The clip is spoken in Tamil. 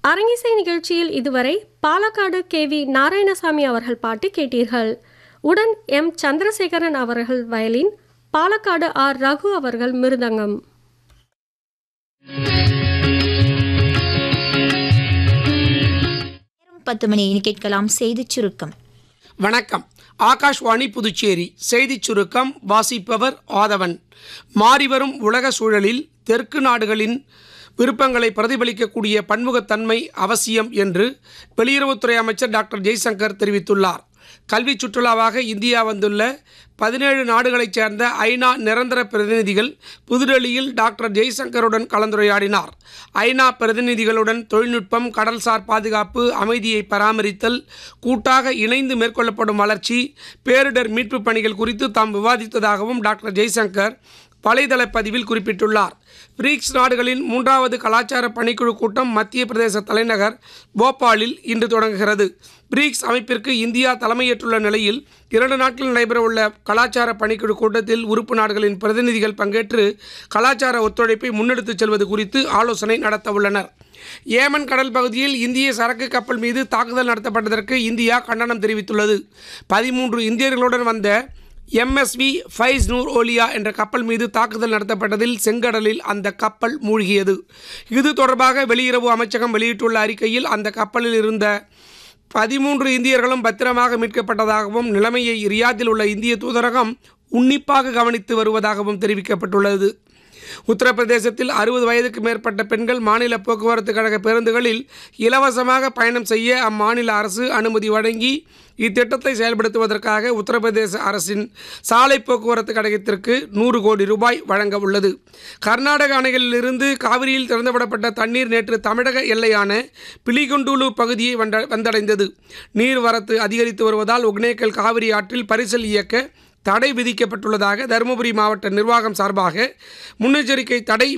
அரங்கிசை நிகழ்ச்சியில் இதுவரை பாலக்காடு கே வி நாராயணசாமி அவர்கள் பாட்டு கேட்டீர்கள் உடன் எம் சந்திரசேகரன் அவர்கள் வயலின் பாலக்காடு ஆர் ரகு அவர்கள் மிருதங்கம் பத்து மணி இனி கேட்கலாம் செய்திச் சுருக்கம் வணக்கம் ஆகாஷ்வாணி புதுச்சேரி செய்திச் சுருக்கம் வாசிப்பவர் ஆதவன் மாறிவரும் உலக சூழலில் தெற்கு நாடுகளின் விருப்பங்களை பிரதிபலிக்கக்கூடிய பன்முகத்தன்மை அவசியம் என்று வெளியுறவுத்துறை அமைச்சர் டாக்டர் ஜெய்சங்கர் தெரிவித்துள்ளார் கல்வி சுற்றுலாவாக இந்தியா வந்துள்ள பதினேழு நாடுகளைச் சேர்ந்த ஐநா நிரந்தர பிரதிநிதிகள் புதுடெல்லியில் டாக்டர் ஜெய்சங்கருடன் கலந்துரையாடினார் ஐநா பிரதிநிதிகளுடன் தொழில்நுட்பம் கடல்சார் பாதுகாப்பு அமைதியை பராமரித்தல் கூட்டாக இணைந்து மேற்கொள்ளப்படும் வளர்ச்சி பேரிடர் மீட்புப் பணிகள் குறித்து தாம் விவாதித்ததாகவும் டாக்டர் ஜெய்சங்கர் வலைதள பதிவில் குறிப்பிட்டுள்ளார் பிரிக்ஸ் நாடுகளின் மூன்றாவது கலாச்சார பணிக்குழு கூட்டம் மத்திய பிரதேச தலைநகர் போபாலில் இன்று தொடங்குகிறது பிரிக்ஸ் அமைப்பிற்கு இந்தியா தலைமையேற்றுள்ள நிலையில் இரண்டு நாட்கள் நடைபெறவுள்ள கலாச்சார பணிக்குழு கூட்டத்தில் உறுப்பு நாடுகளின் பிரதிநிதிகள் பங்கேற்று கலாச்சார ஒத்துழைப்பை முன்னெடுத்துச் செல்வது குறித்து ஆலோசனை நடத்தவுள்ளனர் ஏமன் கடல் பகுதியில் இந்திய சரக்கு கப்பல் மீது தாக்குதல் நடத்தப்பட்டதற்கு இந்தியா கண்டனம் தெரிவித்துள்ளது பதிமூன்று இந்தியர்களுடன் வந்த எம்எஸ்வி ஃபைஸ் நூர் ஓலியா என்ற கப்பல் மீது தாக்குதல் நடத்தப்பட்டதில் செங்கடலில் அந்த கப்பல் மூழ்கியது இது தொடர்பாக வெளியுறவு அமைச்சகம் வெளியிட்டுள்ள அறிக்கையில் அந்த கப்பலில் இருந்த பதிமூன்று இந்தியர்களும் பத்திரமாக மீட்கப்பட்டதாகவும் நிலைமையை ரியாத்தில் உள்ள இந்திய தூதரகம் உன்னிப்பாக கவனித்து வருவதாகவும் தெரிவிக்கப்பட்டுள்ளது உத்தரப்பிரதேசத்தில் அறுபது வயதுக்கு மேற்பட்ட பெண்கள் மாநில போக்குவரத்து கழக பேருந்துகளில் இலவசமாக பயணம் செய்ய அம்மாநில அரசு அனுமதி வழங்கி இத்திட்டத்தை செயல்படுத்துவதற்காக உத்தரப்பிரதேச அரசின் சாலை போக்குவரத்து கழகத்திற்கு நூறு கோடி ரூபாய் வழங்க உள்ளது கர்நாடக அணைகளிலிருந்து காவிரியில் திறந்துவிடப்பட்ட தண்ணீர் நேற்று தமிழக எல்லையான பிலிகுண்டூலு பகுதியை வந்த வந்தடைந்தது நீர்வரத்து அதிகரித்து வருவதால் ஒகேனக்கல் காவிரி ஆற்றில் பரிசல் இயக்க தடை விதிக்கப்பட்டுள்ளதாக தருமபுரி மாவட்ட நிர்வாகம் சார்பாக முன்னெச்சரிக்கை தடை